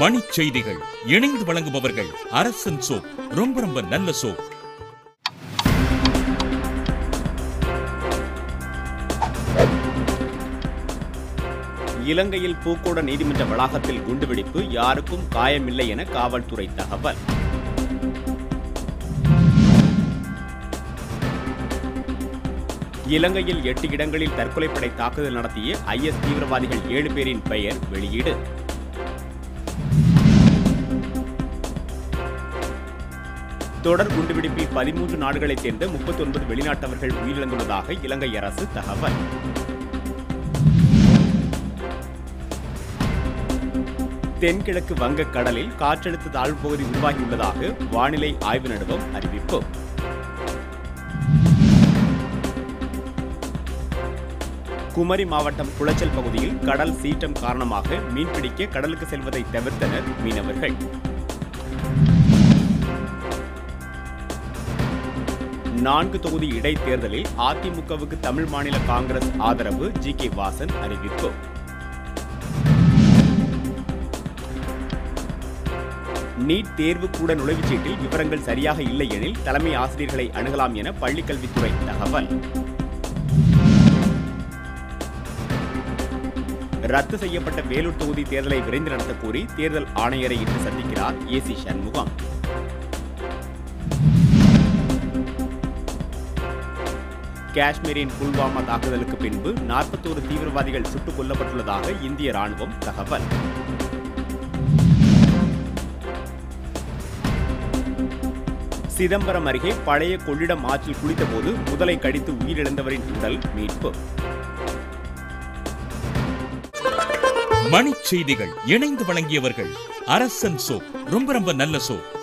மணிச் செய்திகள் இணைந்து வழங்குபவர்கள் அரசன் சோப் ரொம்ப ரொம்ப நல்ல சோப் இலங்கையில் பூக்கோட நீதிமன்ற வளாகத்தில் குண்டுவெடிப்பு யாருக்கும் காயமில்லை என காவல்துறை தகவல் இலங்கையில் எட்டு இடங்களில் தற்கொலைப்படை தாக்குதல் நடத்திய ஐஎஸ் தீவிரவாதிகள் ஏழு பேரின் பெயர் வெளியீடு தொடர் குண்டுவெடிப்பில் பதிமூன்று நாடுகளைச் சேர்ந்த முப்பத்தி ஒன்பது வெளிநாட்டவர்கள் உயிரிழந்துள்ளதாக இலங்கை அரசு தகவல் தென்கிழக்கு வங்கக் கடலில் காற்றழுத்த தாழ்வு பகுதி உருவாகியுள்ளதாக வானிலை ஆய்வு நடுவம் அறிவிப்பு குமரி மாவட்டம் குளச்சல் பகுதியில் கடல் சீற்றம் காரணமாக மீன்பிடிக்க கடலுக்கு செல்வதை தவிர்த்தனர் மீனவர்கள் நான்கு தொகுதி இடைத்தேர்தலில் அதிமுகவுக்கு தமிழ் மாநில காங்கிரஸ் ஆதரவு ஜி கே வாசன் அறிவிப்பு நீட் தேர்வு கூட நுழைவுச்சீட்டில் விவரங்கள் சரியாக இல்லை எனில் தலைமை ஆசிரியர்களை அணுகலாம் என பள்ளிக்கல்வித்துறை தகவல் ரத்து செய்யப்பட்ட வேலூர் தொகுதி தேர்தலை விரைந்து நடத்த கோரி தேர்தல் ஆணையரை இன்று சந்திக்கிறார் ஏ சி சண்முகம் காஷ்மீரின் புல்வாமா தாக்குதலுக்கு பின்பு நாற்பத்தோரு தீவிரவாதிகள் சுட்டுக் கொல்லப்பட்டுள்ளதாக இந்திய ராணுவம் தகவல் சிதம்பரம் அருகே பழைய கொள்ளிடம் ஆற்றில் குளித்தபோது முதலை கடித்து உயிரிழந்தவரின் உடல் மீட்பு மணிச் செய்திகள் இணைந்து வழங்கியவர்கள் அரசன் சோப் ரொம்ப ரொம்ப நல்ல சோப்